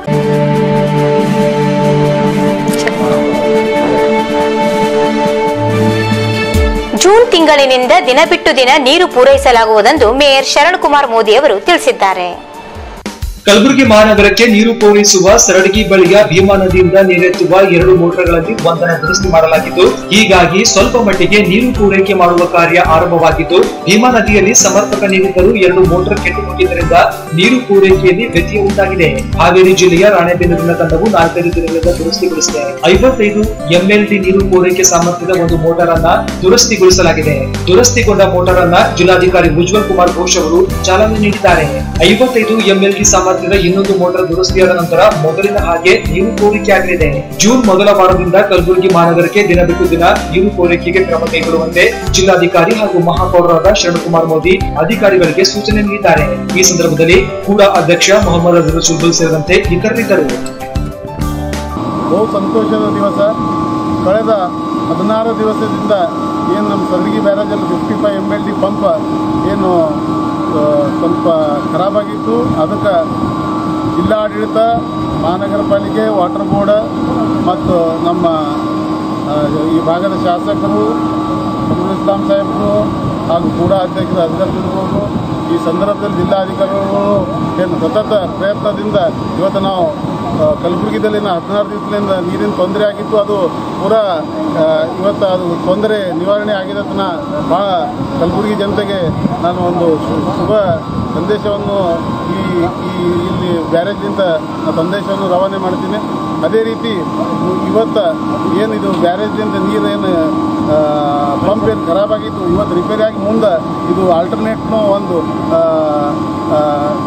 ಜೂನ್ ತಿಂಗಳಿನಿಂದ ದಿನ ಬಿಟ್ಟು ದಿನ ನೀರು ಪೂರೈಸಲಾಗುವುದೆಂದು ಮೇಯರ್ ಶರಣ್ ಕುಮಾರ್ ಮೋದಿ ಅವರು ತಿಳಿಸಿದ್ದಾರೆ ಕಲಬುರಗಿ ಮಹಾನಗರಕ್ಕೆ ನೀರು ಪೂರೈಸುವ ಸರಡಗಿ ಬಳಿಯ ಭೀಮಾ ನದಿಯಿಂದ ನೀರೆತ್ತುವ ಎರಡು ಮೋಟರ್ಗಳಲ್ಲಿ ಒಂದನ್ನು ದುರಸ್ತಿ ಮಾಡಲಾಗಿದ್ದು ಹೀಗಾಗಿ ಸ್ವಲ್ಪ ಮಟ್ಟಿಗೆ ನೀರು ಪೂರೈಕೆ ಮಾಡುವ ಕಾರ್ಯ ಆರಂಭವಾಗಿದ್ದು ಭೀಮಾ ನದಿಯಲ್ಲಿ ಸಮರ್ಪಕ ನೀರಿದ್ದರೂ ಎರಡು ಮೋಟಾರ್ ಕೆಟ್ಟು ಹೋಗಿದ್ದರಿಂದ ನೀರು ಪೂರೈಕೆಯಲ್ಲಿ ವ್ಯತ್ಯಯ ಉಂಟಾಗಿದೆ ಹಾವೇರಿ ಜಿಲ್ಲೆಯ ರಾಣೆಬೆನ್ನೂರಿನ ತಂಡವು ನಾಲ್ಕೈದು ದಿನಗಳಿಂದ ದುರಸ್ತಿಗೊಳಿಸಿದೆ ಐವತ್ತೈದು ಎಂಎಲ್ಡಿ ನೀರು ಪೂರೈಕೆ ಸಾಮರ್ಥ್ಯದ ಒಂದು ಮೋಟಾರ್ ಅನ್ನ ದುರಸ್ತಿಗೊಳಿಸಲಾಗಿದೆ ದುರಸ್ತಿಗೊಂಡ ಮೋಟಾರ್ ಅನ್ನ ಜಿಲ್ಲಾಧಿಕಾರಿ ಉಜ್ವಲ್ ಕುಮಾರ್ ಘೋಷ್ ಅವರು ಚಾಲನೆ ನೀಡಿದ್ದಾರೆ ಐವತ್ತೈದು ಎಂಎಲ್ಡಿ ಸಾಮರ್ಥ್ಯದ ಇನ್ನೊಂದು ಮೋಟಾರ್ ದುರಸ್ತಿಯಾದ ನಂತರ ಮೊದಲಿನ ಹಾಗೆ ನೀರು ಪೂರೈಕೆ ಆಗಲಿದೆ ಜೂನ್ ಮೊದಲ ವಾರದಿಂದ ಕಲಬುರಗಿ ಮಹಾನಗರಕ್ಕೆ ದಿನ ಬಿಟ್ಟು ದಿನ ನೀರು ಪೂರೈಕೆಗೆ ಕ್ರಮ ಕೈಗೊಳ್ಳುವಂತೆ ಜಿಲ್ಲಾಧಿಕಾರಿ ಹಾಗೂ ಮಹಾಪೌರರಾದ ಶರಣಕುಮಾರ್ ಮೋದಿ ಅಧಿಕಾರಿಗಳಿಗೆ ಸೂಚನೆ ನೀಡಿದ್ದಾರೆ ಈ ಸಂದರ್ಭದಲ್ಲಿ ಕೂಡ ಅಧ್ಯಕ್ಷ ಮೊಹಮ್ಮದ್ ಅಜರುಲ್ ಸುಲ್ಬುಲ್ ಸೇರಿದಂತೆ ಇತರರಿದ್ದರು ಬಹು ಸಂತೋಷದ ದಿವಸ ಕಳೆದ ಹದಿನಾರು ದಿವಸದಿಂದ ಏನು ನಮ್ಮ ಸರಗಿ ಬ್ಯಾರೇಜಲ್ಲಿ fifty five M L D pump ಏನು ಆ, ಸ್ವಲ್ಪ ಖರಾಬಾಗಿತ್ತು ಅದಕ್ಕೆ ಜಿಲ್ಲಾಡಳಿತ ಮಹಾನಗರ ಪಾಲಿಕೆ ವಾಟರ್ ಬೋರ್ಡ್ ಮತ್ತು ನಮ್ಮ ಆ, ಈ ಭಾಗದ ಶಾಸಕರು ಅಬ್ದುಲ್ ಇಸ್ಲಾಂ ಸಾಹೇಬರು ಹಾಗೂ ಕೂಡ ಅಧ್ಯಕ್ಷರು ಅಧಿಕಾರಿಗಳು ಈ ಸಂದರ್ಭದಲ್ಲಿ ಜಿಲ್ಲಾಧಿಕಾರಿಗಳು ಏನು ಸತತ ಪ್ರಯತ್ನದಿಂದ ಇವತ್ತು ನಾವು ಆ, ಕಲಬುರಗಿದಲ್ಲಿನ ಹದಿನಾರು ದಿವಸದಿಂದ ನೀರಿನ ತೊಂದರೆ ಆಗಿತ್ತು ಅದು ಪೂರ ಆ, ಇವತ್ತು ಅದು ತೊಂದರೆ ನಿವಾರಣೆ ಆಗಿದೆ ಅಂತ ನಾ ಭಾಳ ಕಲಬುರಗಿ ಜನತೆಗೆ ನಾನು ಒಂದು ಶು- ಶುಭ ಸಂದೇಶವನ್ನು ಈ ಈ ಇಲ್ಲಿ ಬ್ಯಾರೇಜ್ನಿಂದ ನಾನು ಸಂದೇಶವನ್ನು ರವಾನೆ ಮಾಡ್ತೀನಿ ಅದೇ ರೀತಿ ಇವತ್ತು ಏನಿದು ಬ್ಯಾರೇಜ್ನಿಂದ ನೀರು ಏನು ಪಂಪ್ ಏನು ಖರಾಬಾಗಿತ್ತು ಇವತ್ತು ರಿಪೇರಿ ಆಗಿ ಮುಂದೆ ಇದು ಆಲ್ಟರ್ನೇಟ್ನು ಒಂದು ಆ, ಆ,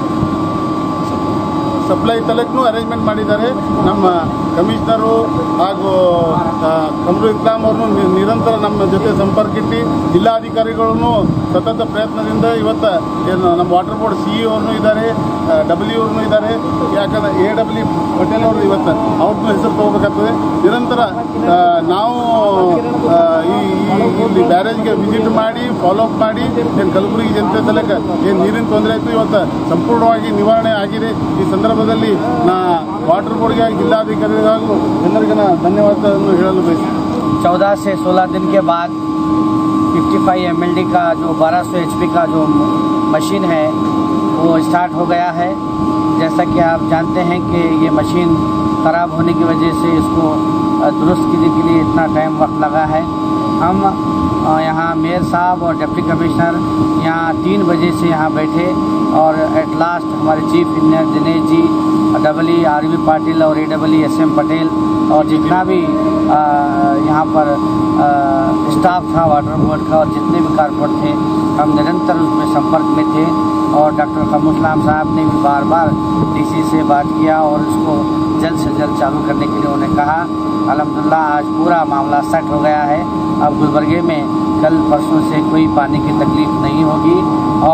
ಸಪ್ಲೈ ತಲಕ್ಕೂ ಅರೇಂಜ್ಮೆಂಟ್ ಮಾಡಿದ್ದಾರೆ ನಮ್ಮ ಕಮಿಷನರು ಹಾಗೂ ಆ, ಕಮರು ಇಸ್ಲಾಂ ಅವ್ರನ್ನು ನಿ- ನಿರಂತರ ನಮ್ಮ ಜೊತೆ ಸಂಪರ್ಕಿಟ್ಟು ಜಿಲ್ಲಾಧಿಕಾರಿಗಳನ್ನು ಸತತ ಪ್ರಯತ್ನದಿಂದ ಇವತ್ತು ಏನು ನಮ್ಮ ವಾಟರ್ ಬೋರ್ಡ್ ಸಿ ಇ ಅವ್ರನ್ನೂ ಇದ್ದಾರೆ ಡಬ್ಲ್ಯೂ ಅವ್ರನ್ನೂ ಇದ್ದಾರೆ ಯಾಕಂದ್ರೆ ಎ ಡಬ್ಲ್ಯೂ ಪಟೇಲ್ ಅವರು ಇವತ್ತು ಅವ್ರನ್ನೂ ಹೆಸರು ತಗೋಬೇಕಾಗ್ತದೆ ನಿರಂತರ ಆ, ನಾವು ಆ, ಈ ಈ- ಇಲ್ಲಿ ಬ್ಯಾರೇಜ್ಗೆ ವಿಸಿಟ್ ಮಾಡಿ ಫಾಲೋ ಅಪ್ ಮಾಡಿ ಏನು ಕಲಬುರಗಿ ಜನತೆ ತಲಕ ಏನು ನೀರಿನ ತೊಂದರೆ ಆಯಿತು ಇವತ್ತು ಸಂಪೂರ್ಣವಾಗಿ ನಿವಾರಣೆ ಆಗಿದೆ ಈ ಸಂದರ್ಭದಲ್ಲಿ ನಾ ವಾಟರ್ ಬೋರ್ಡ್ಗೆ ಜಿಲ್ಲಾಧಿಕಾರಿಗಳಿಗೂ ಎಲ್ಲರಿಗೂ ನಾ ಧನ್ಯವಾದವನ್ನು ಹೇಳಲು ಬಯಸ್ತೀನಿ चौदह से सोलह दिन के बाद 55 एम का जो 1200 एच का जो मशीन है वो स्टार्ट हो गया है जैसा कि आप जानते हैं कि ये मशीन ख़राब होने की वजह से इसको अ, दुरुस्त करने के लिए इतना टाइम वक्त लगा है हम अ, यहाँ मेयर साहब और डिप्टी कमिश्नर यहाँ तीन बजे से यहाँ बैठे और एट लास्ट हमारे chief engineer Dinesh ji double E R V Patil और A double E S M Patel और जितना भी अ, यहाँ पर अ, स्टाफ था वाटर बोर्ड का और जितने भी कारपोरेट थे हम निरंतर उसमें संपर्क में थे और डॉक्टर कमरुस्लाम साहब ने भी बार बार डीसी से बात किया और उसको जल्द से जल्द चालू करने के लिए उन्होंने कहा अलहमदिल्ला आज पूरा मामला सेट हो गया है अब गुलबर्गे में कल परसों से कोई पानी की तकलीफ नहीं होगी और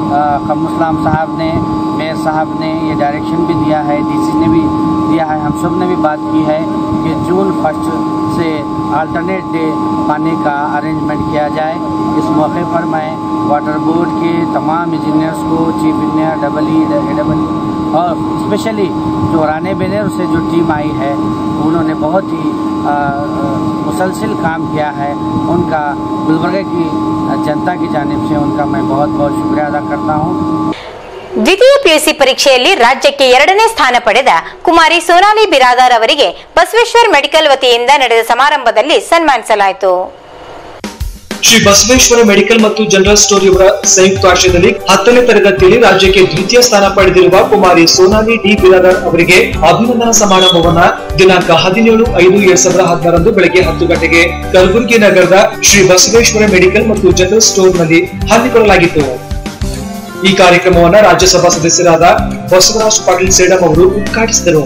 कमुसलाम साहब ने मेयर साहब ने ये डायरेक्शन भी दिया है डीसी ने भी दिया है हम सब ने भी बात की है कि जून फर्स्ट से अल्टरनेट डे पानी का अरेंजमेंट किया जाए इस मौके पर मैं वाटर बोर्ड के तमाम इंजीनियर्स को chief engineer double E double और स्पेशली जो राने बेनेर से जो टीम आई है उन्होंने बहुत ही आ, आ, मुसलसिल काम किया है उनका गुलबर्गा की जनता की जानिब से उनका मैं बहुत बहुत शुक्रिया अदा करता हूँ ದ್ವಿತೀಯ ಪಿಯುಸಿ ಪರೀಕ್ಷೆಯಲ್ಲಿ ರಾಜ್ಯಕ್ಕೆ ಎರಡನೇ ಸ್ಥಾನ ಪಡೆದ ಕುಮಾರಿ ಸೋನಾಲಿ ಬಿರಾದಾರ್ ಅವರಿಗೆ ಬಸವೇಶ್ವರ್ ಮೆಡಿಕಲ್ ವತಿಯಿಂದ ನಡೆದ ಸಮಾರಂಭದಲ್ಲಿ ಸನ್ಮಾನಿಸಲಾಯಿತು ಶ್ರೀ ಬಸವೇಶ್ವರ ಮೆಡಿಕಲ್ ಮತ್ತು ಜನರಲ್ ಸ್ಟೋರ್ ಇವರ ಸಂಯುಕ್ತ ಆಶ್ರಯದಲ್ಲಿ ಹತ್ತನೇ ತರಗತಿಯಲ್ಲಿ ರಾಜ್ಯಕ್ಕೆ ದ್ವಿತೀಯ ಸ್ಥಾನ ಪಡೆದಿರುವ ಕುಮಾರಿ ಸೋನಾಲಿ ಡಿ ಬಿರಾದಾರ್ ಅವರಿಗೆ ಅಭಿನಂದನಾ ಸಮಾರಂಭವನ್ನ ದಿನಾಂಕ ಹದಿನೇಳು ಐದು ಎರಡ್ ಸಾವಿರದ ಹದಿನಾರಂದು ಬೆಳಗ್ಗೆ ಹತ್ತು ಗಂಟೆಗೆ ಕಲಬುರಗಿ ನಗರದ ಶ್ರೀ ಬಸವೇಶ್ವರ ಮೆಡಿಕಲ್ ಮತ್ತು ಜನರಲ್ ಸ್ಟೋರ್ ನಲ್ಲಿ ಹಮ್ಮಿಕೊಳ್ಳಲಾಗಿತ್ತು ಈ ಕಾರ್ಯಕ್ರಮವನ್ನ ರಾಜ್ಯಸಭಾ ಸದಸ್ಯರಾದ ಬಸವರಾಜ್ ಪಾಟೀಲ್ ಸೇಡಂ ಅವರು ಉದ್ಘಾಟಿಸಿದರು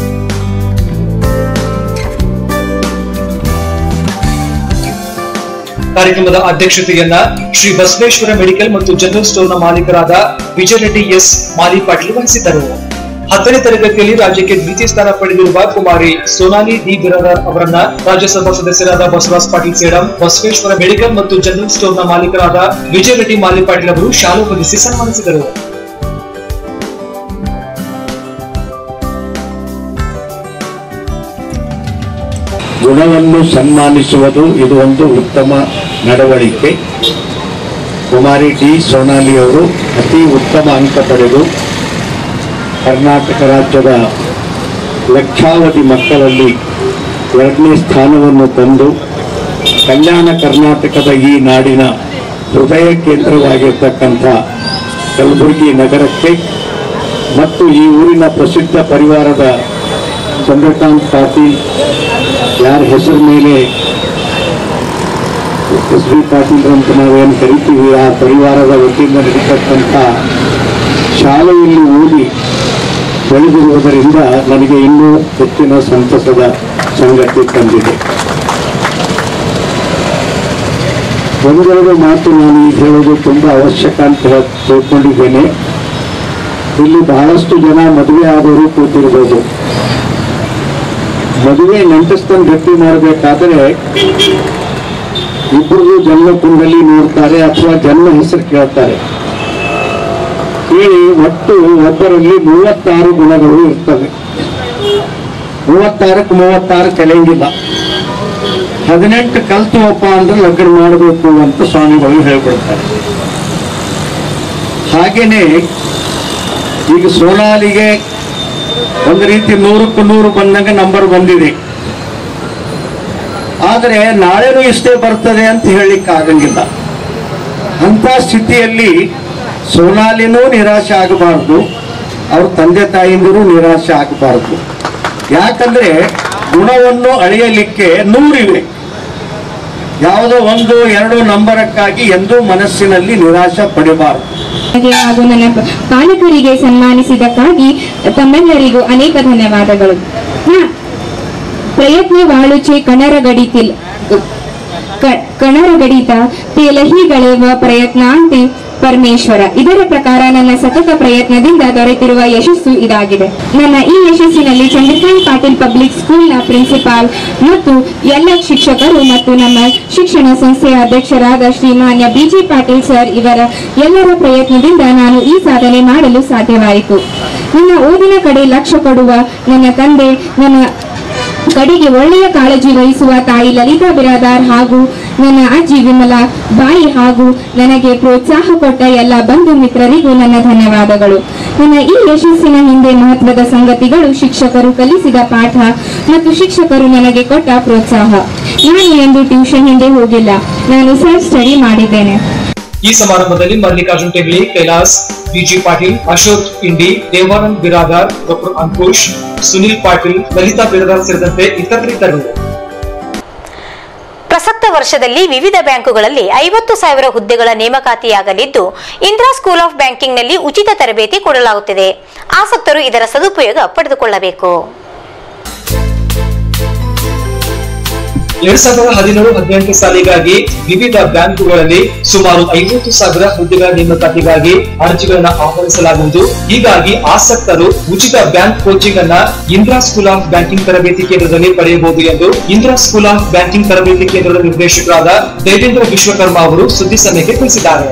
ಕಾರ್ಯಕ್ರಮದ ಅಧ್ಯಕ್ಷತೆಯನ್ನ ಶ್ರೀ ಬಸವೇಶ್ವರ ಮೆಡಿಕಲ್ ಮತ್ತು ಜನರಲ್ ಸ್ಟೋರ್ನ ಮಾಲೀಕರಾದ ವಿಜಯ ರೆಡ್ಡಿ ಎಸ್ ಮಾಲಿ ಪಾಟೀಲ್ ವಹಿಸಿದ್ದರು ಹತ್ತನೇ ತರಗತಿಯಲ್ಲಿ ರಾಜ್ಯಕ್ಕೆ ದ್ವಿತೀಯ ಸ್ಥಾನ ಪಡೆದಿರುವ ಕುಮಾರಿ ಸೋನಾಲಿ ಡಿ ಬಿರಾದಾರ್ ಅವರನ್ನ ರಾಜ್ಯಸಭಾ ಸದಸ್ಯರಾದ ಬಸವರಾಜ್ ಪಾಟೀಲ್ ಸೇಡಂ ಬಸವೇಶ್ವರ ಮೆಡಿಕಲ್ ಮತ್ತು ಜನರಲ್ ಸ್ಟೋರ್ನ ಮಾಲೀಕರಾದ ವಿಜಯ ರೆಡ್ಡಿ ಮಾಲಿ ಪಾಟೀಲ್ ಅವರು ಶಾಲು ಹೊದಿಸಿ ಸನ್ಮಾನಿಸಿದರು ಗುಣವನ್ನು ಸನ್ಮಾನಿಸುವುದು ಇದು ಒಂದು ಉತ್ತಮ ನಡವಳಿಕೆ ಕುಮಾರಿ ಡಿ ಸೋನಾಲಿ ಅವರು ಅತಿ ಉತ್ತಮ ಅಂಕ ಪಡೆದು ಕರ್ನಾಟಕ ರಾಜ್ಯದ ಲಕ್ಷಾವಧಿ ಮಕ್ಕಳಲ್ಲಿ ಎರಡನೇ ಸ್ಥಾನವನ್ನು ತಂದು ಕಲ್ಯಾಣ ಕರ್ನಾಟಕದ ಈ ನಾಡಿನ ಹೃದಯ ಕೇಂದ್ರವಾಗಿರ್ತಕ್ಕಂಥ ಕಲಬುರಗಿ ನಗರಕ್ಕೆ ಮತ್ತು ಈ ಊರಿನ ಪ್ರಸಿದ್ಧ ಪರಿವಾರದ ಚಂದ್ರಕಾಂತ್ ಪಾಟೀಲ್ ಯಾರ ಹೆಸರ ಮೇಲೆ ಎಸ್ ಬಿ ಪಾಟೀಲ್ ಅಂತ ನಾವೇನು ಕರಿತೀವಿ ಆ ಪರಿವಾರದ ವತಿಯಿಂದ ನಡೀತಕ್ಕಂಥ ಶಾಲೆಯಲ್ಲಿ ಓದಿ ಬೆಳೆದಿರುವುದರಿಂದ ನನಗೆ ಇನ್ನೂ ಹೆಚ್ಚಿನ ಸಂತಸದ ಸಂಗತಿ ತಂದಿದೆ ಒಂದೆರಡು ಮಾತು ನಾನು ಈಗ ಹೇಳೋದು ತುಂಬ ಅವಶ್ಯಕ ಅಂತ ಹೇಳ- ತಿಳ್ಕೊಂಡಿದ್ದೇನೆ ಇಲ್ಲಿ ಬಹಳಷ್ಟು ಜನ ಮದುವೆ ಆದವರು ಕೂತಿರ್ಬೋದು ಮದುವೆ ನೆಂಟಸ್ತನ ಗಟ್ಟಿ ಮಾಡಬೇಕಾದ್ರೆ ಇಬ್ಬರಿಗೂ ಜನ್ಮ ಕುಂಡಲಿ ನೋಡ್ತಾರೆ ಅಥವಾ ಜನ್ಮ ಹೆಸರು ಕೇಳ್ತಾರೆ ಕೇಳಿ ಒಟ್ಟು ಒಬ್ಬರಲ್ಲಿ ಮೂವತ್ತಾರು ಗುಣಗಳು ಇರ್ತವೆ ಮೂವತ್ತಾರಕ್ಕೆ ಮೂವತ್ತಾರು ಕಲಿಯಂಗಿಲ್ಲ ಹದಿನೆಂಟು ಕಲ್ತುವಪ್ಪ ಅಂದ್ರೆ ಲಗ್ನ ಮಾಡಬೇಕು ಅಂತ ಸ್ವಾಮಿಗಳು ಹೇಳ್ಬಿಡ್ತಾರೆ ಹಾಗೇನೆ ಈಗ ಸೋನಾಲಿಗೆ ಒಂದು ರೀತಿ ನೂರಕ್ಕೂ ನೂರು ಬಂದಂಗ ನಂಬರ್ ಬಂದಿದೆ ಆದರೆ ನಾಳೆನೂ ಇಷ್ಟೇ ಬರ್ತದೆ ಅಂತ ಹೇಳಲಿಕ್ಕೆ ಆಗಂಗಿಲ್ಲ ಅಂತ ಸ್ಥಿತಿಯಲ್ಲಿ ಸೋನಾಲಿನೂ ನಿರಾಶೆ ಆಗಬಾರ್ದು ಅವ್ರ ತಂದೆ ತಾಯಿಂದರೂ ನಿರಾಶೆ ಆಗಬಾರ್ದು ಯಾಕಂದ್ರೆ ಗುಣವನ್ನು ಅಳೆಯಲಿಕ್ಕೆ ನೂರಿವೆ ಯಾವುದೋ ಒಂದು ಎರಡು ನಂಬರಕ್ಕಾಗಿ ಎಂದೂ ಮನಸ್ಸಿನಲ್ಲಿ ನಿರಾಶೆ ಪಡಬಾರದು ನನಗೆ ಹಾಗೂ ನನ್ನ ಪ- ಪಾಲಕರಿಗೆ ಸನ್ಮಾನಿಸಿದ್ದಕ್ಕಾಗಿ ತಮ್ಮೆಲ್ಲರಿಗೂ ಅನೇಕ ಧನ್ಯವಾದಗಳು ಹಾ, ಪ್ರಯತ್ನ ವಾಳುಚೆ ಕಣರ ಗಡಿತಿಲ್ ಕ- ಕಣರ ಗಡಿತ ತೇಲಹಿಗಳೆವ ಪ್ರಯತ್ನಾಂತೆ ಪರಮೇಶ್ವರ ಇದರ ಪ್ರಕಾರ ನನ್ನ ಸತತ ಪ್ರಯತ್ನದಿಂದ ದೊರೆತಿರುವ ಯಶಸ್ಸು ಇದಾಗಿದೆ ನನ್ನ ಈ ಯಶಸ್ಸಿನಲ್ಲಿ ಚಂದ್ರಕಾಂತ್ ಪಾಟೀಲ್ ಪಬ್ಲಿಕ್ ಸ್ಕೂಲ್ನ ಪ್ರಿನ್ಸಿಪಾಲ್ ಮತ್ತು ಎಲ್ಲ ಶಿಕ್ಷಕರು ಮತ್ತು ನಮ್ಮ ಶಿಕ್ಷಣ ಸಂಸ್ಥೆಯ ಅಧ್ಯಕ್ಷರಾದ ಶ್ರೀಮಾನ್ಯ ಬಿಜಿ ಪಾಟೀಲ್ ಸರ್ ಇವರ ಎಲ್ಲರ ಪ್ರಯತ್ನದಿಂದ ನಾನು ಈ ಸಾಧನೆ ಮಾಡಲು ಸಾಧ್ಯವಾಯಿತು ನನ್ನ ಓದಿನ ಕಡೆ ಲಕ್ಷ್ಯ ಕೊಡುವ ನನ್ನ ತಂದೆ ನನ್ನ ಕಡೆಗೆ ಒಳ್ಳೆಯ ಕಾಳಜಿ ವಹಿಸುವ ತಾಯಿ ಲಲಿತಾ ಬಿರಾದಾರ್ ಹಾಗೂ ನನ್ನ ಅಜ್ಜಿ ವಿಮಲಾ ಬಾಯಿ ಹಾಗೂ ನನಗೆ ಪ್ರೋತ್ಸಾಹ ಕೊಟ್ಟ ಎಲ್ಲ ಬಂಧು ಮಿತ್ರರಿಗೂ ನನ್ನ ಧನ್ಯವಾದಗಳು ನನ್ನ ಈ ಯಶಸ್ಸಿನ ಹಿಂದೆ ಮಹತ್ವದ ಸಂಗತಿಗಳು ಶಿಕ್ಷಕರು ಕಲಿಸಿದ ಪಾಠ ಮತ್ತು ಶಿಕ್ಷಕರು ನನಗೆ ಕೊಟ್ಟ ಪ್ರೋತ್ಸಾಹ ನಾನು ಎಂದು ಟ್ಯೂಷನ್ ಹಿಂದೆ ಹೋಗಿಲ್ಲ ನಾನು ಸೆಲ್ಫ್ ಸ್ಟಡಿ ಮಾಡಿದ್ದೇನೆ ಈ ಸಮಾರಂಭದಲ್ಲಿ ಮಲ್ಲಿಕಾರ್ಜುನ್ ಟೆಗ್ಲಿ ಕೈಲಾಸ್ ಬಿಜಿ ಪಾಟೀಲ್ ಅಶೋಕ್ ಇಂಡಿ ದೇವಾನಂದ್ ಬಿರಾದಾರ್ ಡಾಕ್ಟರ್ ಅಂಕುಶ್ ಸುನಿಲ್ ಪಾಟೀಲ್ ಲಲಿತಾ ಬಿರಾದಾರ್ ಸೇರಿದಂತೆ ಇತರರಿದ್ದರು ಪ್ರಸಕ್ತ ವರ್ಷದಲ್ಲಿ ವಿವಿಧ ಬ್ಯಾಂಕುಗಳಲ್ಲಿ ಐವತ್ತು ಸಾವಿರ ಹುದ್ದೆಗಳ ನೇಮಕಾತಿಯಾಗಲಿದ್ದು ಇಂದಿರಾ ಸ್ಕೂಲ್ ಆಫ್ ಬ್ಯಾಂಕಿಂಗ್ನಲ್ಲಿ ಉಚಿತ ತರಬೇತಿ ಕೊಡಲಾಗುತ್ತಿದೆ ಆಸಕ್ತರು ಇದರ ಸದುಪಯೋಗ ಪಡೆದುಕೊಳ್ಳಬೇಕು ಎರಡ್ ಸಾವಿರದ ಹದಿನೇಳು ಹದಿನೆಂಟು ಸಾಲಿಗಾಗಿ ವಿವಿಧ ಬ್ಯಾಂಕುಗಳಲ್ಲಿ ಸುಮಾರು ಐವತ್ತು ಸಾವಿರ ಹುದ್ದೆಗಳ ನೇಮಕಾತಿಗಾಗಿ ಅರ್ಜಿಗಳನ್ನ ಆಹ್ವಾನಿಸಲಾಗುವುದು ಹೀಗಾಗಿ ಆಸಕ್ತರು ಉಚಿತ ಬ್ಯಾಂಕ್ ಕೋಚಿಂಗ್ ಅನ್ನ ಇಂದಿರಾ ಸ್ಕೂಲ್ ಆಫ್ ಬ್ಯಾಂಕಿಂಗ್ ತರಬೇತಿ ಕೇಂದ್ರದಲ್ಲಿ ಪಡೆಯಬಹುದು ಎಂದು ಇಂದಿರಾ ಸ್ಕೂಲ್ ಆಫ್ ಬ್ಯಾಂಕಿಂಗ್ ತರಬೇತಿ ಕೇಂದ್ರದ ನಿರ್ದೇಶಕರಾದ ದೇವೇಂದ್ರ ವಿಶ್ವಕರ್ಮ ಅವರು ಸುದ್ದಿ ಸಮಯಕ್ಕೆ ತಿಳಿಸಿದ್ದಾರೆ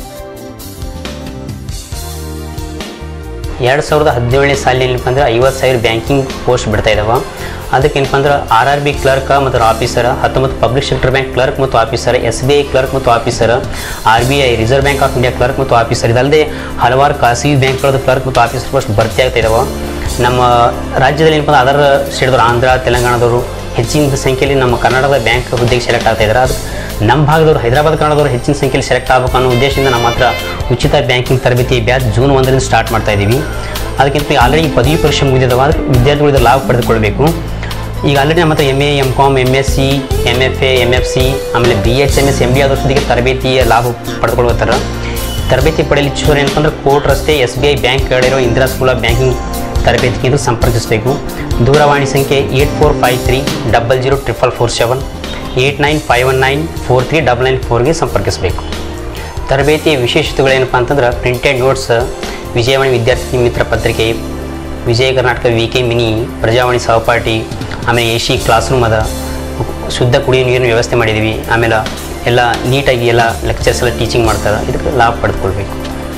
ಎರಡು ಸಾವಿರದ ಹದಿನೇಳನೇ ಸಾಲಿನಲ್ಲಿ ಏನಪ್ಪ ಅಂದ್ರೆ ಐವತ್ತು ಸಾವಿರ ಬ್ಯಾಂಕಿಂಗ್ ಪೋಸ್ಟ್ ಬಿಡ್ತಾ ಇದಾವೆ ಅದಕ್ಕೆ ಏನಪ್ಪ ಅಂದ್ರೆ ಆರ್ ಆರ್ ಬಿ ಕ್ಲರ್ಕ್ ಮತ್ತು ಆಫೀಸರ್ ಹತ್ತೊಂಬತ್ತು ಪಬ್ಲಿಕ್ ಸೆಕ್ಟರ್ ಬ್ಯಾಂಕ್ ಕ್ಲರ್ಕ್ ಮತ್ತು officer S B I clerk ಮತ್ತು officer R B I reserve bank of India clerk ಮತ್ತು ಆಫೀಸರ್ ಇದಲ್ಲದೆ ಹಲವಾರು ಖಾಸಗಿ ಬ್ಯಾಂಕ್ಗಳದ್ದು ಕ್ಲರ್ಕ್ ಮತ್ತು ಆಫೀಸರ್ ಪೋಸ್ಟ್ ಭರ್ತಿ ಆಗ್ತಾ ಇದಾವೆ ನಮ್ಮ ರಾಜ್ಯದಲ್ಲಿ ಏನಪ್ಪ ಅಂದ್ರೆ ಅದರ್ ಸ್ಟೇಟ್ದವರು ಆಂಧ್ರ ತೆಲಂಗಾಣದವರು ಹೆಚ್ಚಿನ ಸಂಖ್ಯೆಯಲ್ಲಿ ನಮ್ಮ ಕರ್ನಾಟಕದ ಬ್ಯಾಂಕ್ ಹುದ್ದೆಗೆ ಸೆಲೆಕ್ಟ್ ಆಗ್ತಾ ಇದ್ದಾರೆ ಅದು ನಮ್ಮ ಭಾಗದವರು ಹೈದರಾಬಾದ್ ಕನ್ನಡದವರು ಹೆಚ್ಚಿನ ಸಂಖ್ಯೆಯಲ್ಲಿ ಸೆಲೆಕ್ಟ್ ಆಗಬೇಕು ಅನ್ನೋ ಉದ್ದೇಶದಿಂದ ನಮ್ಮ ಹತ್ರ ಉಚಿತ ಬ್ಯಾಂಕಿಂಗ್ ತರಬೇತಿ ಬ್ಯಾಚ್ ಜೂನ್ ಒಂದರಿಂದ ಸ್ಟಾರ್ಟ್ ಮಾಡ್ತಾ ಇದ್ದೀವಿ ಅದಕ್ಕಿಂತ ಆಲ್ರೆಡಿ ಪದವಿ ಪರೀಕ್ಷೆ ಮುಗಿದಿದ್ದಾವೆ ಅದಕ್ಕೆ ವಿದ್ಯಾರ್ಥಿಗಳು ಇದರ ಲಾಭ ಪಡೆದುಕೊಳ್ಬೇಕು ಈಗ ಆಲ್ರೆಡಿ ನಮ್ಮ ಹತ್ರ M A M com M S C M F A M F C ಆಮೇಲೆ B H M S M B ಆದವ್ರ ಜೊತೆಗೆ ತರಬೇತಿಯ ಲಾಭ ಪಡೆದುಕೊಳ್ತಾರೆ ತರಬೇತಿ ಪಡೆಯಲು ಇಚ್ಛುವರು ಏನಪ್ಪ ಅಂದ್ರೆ ಕೋರ್ಟ್ ರಸ್ತೆ ಎಸ್ ಬಿ ಐ ಬ್ಯಾಂಕ್ ಹೇಳಿರೋ ಇಂದಿರಾ ಸ್ಕೂಲ್ ಆಫ್ ಬ್ಯಾಂಕಿಂಗ್ ತರಬೇತಿ ಕೇಂದ್ರ ಸಂಪರ್ಕಿಸಬೇಕು ದೂರವಾಣಿ ಸಂಖ್ಯೆ eight four five three double zero triple four seven eight nine five one nine four three double nine ಫೋರ್ಗೆ ಸಂಪರ್ಕಿಸಬೇಕು ತರಬೇತಿಯ ವಿಶೇಷತೆಗಳೇನಪ್ಪ ಅಂತಂದ್ರೆ ಪ್ರಿಂಟೆಡ್ ನೋಟ್ಸ್ ವಿಜಯವಾಣಿ ವಿದ್ಯಾರ್ಥಿ ಮಿತ್ರ ಪತ್ರಿಕೆ Vijaya Karnataka V K mini Prajavani Sahapathi ಆಮೇಲೆ ಎ ಸಿ ಕ್ಲಾಸ್ ರೂಮ್ ಅದ ಶುದ್ಧ ಕುಡಿಯೋ ನೀರಿನ ವ್ಯವಸ್ಥೆ ಮಾಡಿದ್ದೀವಿ ಆಮೇಲೆ ಎಲ್ಲ ನೀಟಾಗಿ ಎಲ್ಲ ಲೆಕ್ಚರ್ಸ್ ಎಲ್ಲ ಟೀಚಿಂಗ್ ಮಾಡ್ತಾರೆ ಇದಕ್ಕೆ ಲಾಭ ಪಡೆದುಕೊಳ್ಬೇಕು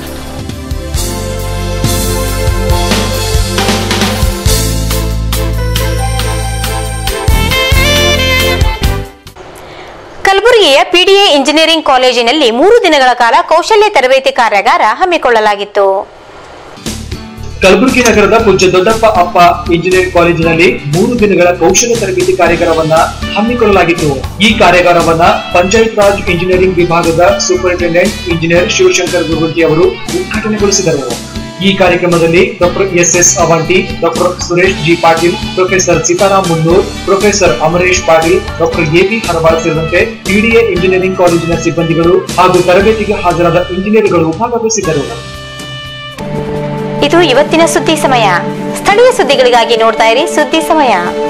ಕಲಬುರಗಿಯ ಪಿಡಿಎ ಇಂಜಿನಿಯರಿಂಗ್ ಕಾಲೇಜಿನಲ್ಲಿ ಮೂರು ದಿನಗಳ ಕಾಲ ಕೌಶಲ್ಯ ತರಬೇತಿ ಕಾರ್ಯಾಗಾರ ಹಮ್ಮಿಕೊಳ್ಳಲಾಗಿತ್ತು ಕಲಬುರಗಿ ನಗರದ ಪೂಜ್ಯ ದೊಡ್ಡಪ್ಪ ಅಪ್ಪ ಇಂಜಿನಿಯರಿಂಗ್ ಕಾಲೇಜಿನಲ್ಲಿ ಮೂರು ದಿನಗಳ ಕೌಶಲ್ಯ ತರಬೇತಿ ಕಾರ್ಯಾಗಾರವನ್ನ ಹಮ್ಮಿಕೊಳ್ಳಲಾಗಿತ್ತು ಈ ಕಾರ್ಯಾಗಾರವನ್ನ ಪಂಚಾಯತ್ ರಾಜ್ ಇಂಜಿನಿಯರಿಂಗ್ ವಿಭಾಗದ ಸೂಪರಿಂಟೆಂಡೆಂಟ್ ಇಂಜಿನಿಯರ್ ಶಿವಶಂಕರ್ ಗುರುಗುಂಟಿ ಅವರು ಉದ್ಘಾಟನೆಗೊಳಿಸಿದರು ಈ ಕಾರ್ಯಕ್ರಮದಲ್ಲಿ doctor S S Avanti doctor Suresh G Patil professor Sitaram Munnur professor Amaresh Patil doctor A B Haraval ಸೇರಿದಂತೆ ಪಿಡಿಎ ಇಂಜಿನಿಯರಿಂಗ್ ಕಾಲೇಜಿನ ಸಿಬ್ಬಂದಿಗಳು ಹಾಗೂ ತರಬೇತಿಗೆ ಹಾಜರಾದ ಇಂಜಿನಿಯರ್ಗಳು ಭಾಗವಹಿಸಿದ್ದರು ಇದು ಇವತ್ತಿನ ಸುದ್ದಿ ಸಮಯ ಸ್ಥಳೀಯ ಸುದ್ದಿಗಳಿಗಾಗಿ ನೋಡ್ತಾ ಇರಿ ಸುದ್ದಿ ಸಮಯ